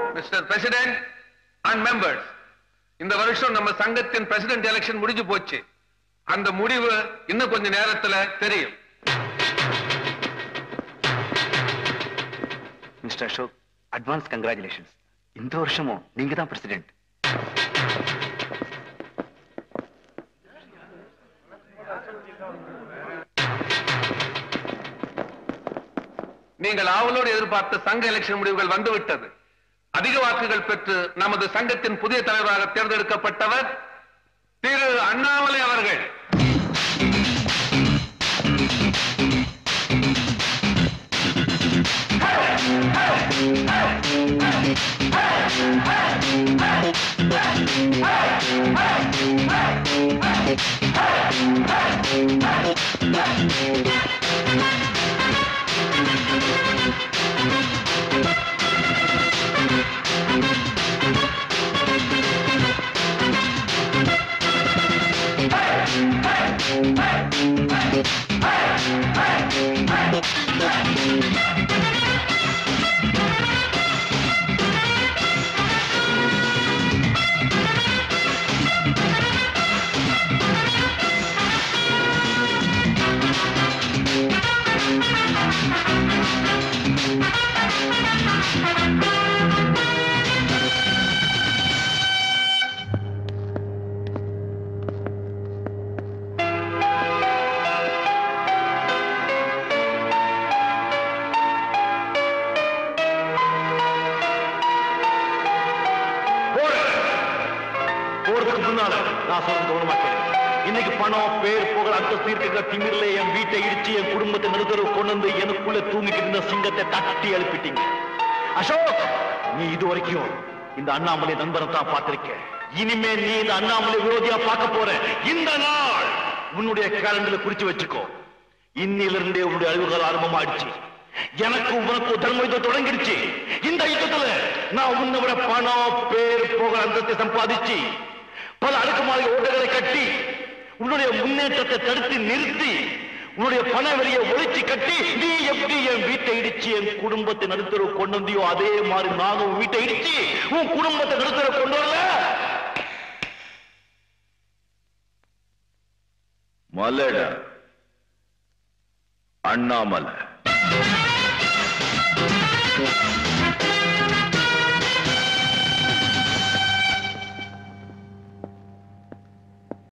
mister president and members இந்த வருஷம் நம்ம சங்கத்தின் பிரசிடென்ட் எலெக்ஷன் முடிஞ்சு போச்சு அந்த முடிவு இன்னும் கொஞ்ச நேரத்துல தெரியும் மிஸ்டர் அசோக் அட்வான்ஸ் கங்க்ராச்சுலேஷன்ஸ் இந்த வருஷமும் நீங்க தான் பிரசிடென்ட் நீங்கள் ஆவலோடு எதிர்பார்த்த சங்க எலெக்ஷன் முடிவுகள் வந்துவிட்டது அதிக வாக்குகள் பெற்று நமது சங்கத்தின் புதிய தலைவராக தேர்ந்தெடுக்கப்பட்டவர் திரு அண்ணாமலை அவர்கள் போறதுக்கு முன்னால நான் சொல்றது கவனமா கேளு இன்னைக்கு பணம் பேர் புகழ் அந்தஸ்து இருக்கிற திமிர்ல என் வீட்டை இடிச்சு என் குடும்பத்தை நடுத்தரவு கொண்டு வந்து எனக்குள்ள தூங்கிட்டு இருந்த சிங்கத்தை தட்டி எழுப்பிட்டீங்க அசோக் நீ இது வரைக்கும் இந்த அண்ணாமலை நண்பரை தான் பார்த்திருக்க இனிமே நீ இந்த அண்ணாமலை விரோதியா பார்க்க போற இந்த நாள் உன்னுடைய கேலண்டர்ல குறிச்சு வச்சுக்கோ இன்னிலிருந்தே உன்னுடைய அழிவுகள் ஆரம்பமாயிடுச்சு எனக்கு உனக்கு தர்ம யுத்தம் தொடங்கிடுச்சு இந்த யுத்தத்துல நான் உன்னை விட பணம் பேர் புகழ் அந்தத்தை சம்பாதிச்சு பல அடுக்குமாறி ஓட்டைகளை கட்டி உன்னுடைய முன்னேற்றத்தை தடுத்து நிறுத்தி உன்னுடைய பண வெளியை ஒழிச்சு கட்டி நீ எப்படி என் வீட்டை இடிச்சு என் குடும்பத்தை நடுத்தரவு கொண்டு வந்தியோ அதே மாதிரி நானும் உன் வீட்டை இடிச்சு உன் குடும்பத்தை நடுத்தரவு கொண்டு வரல மலட அண்ணாமலை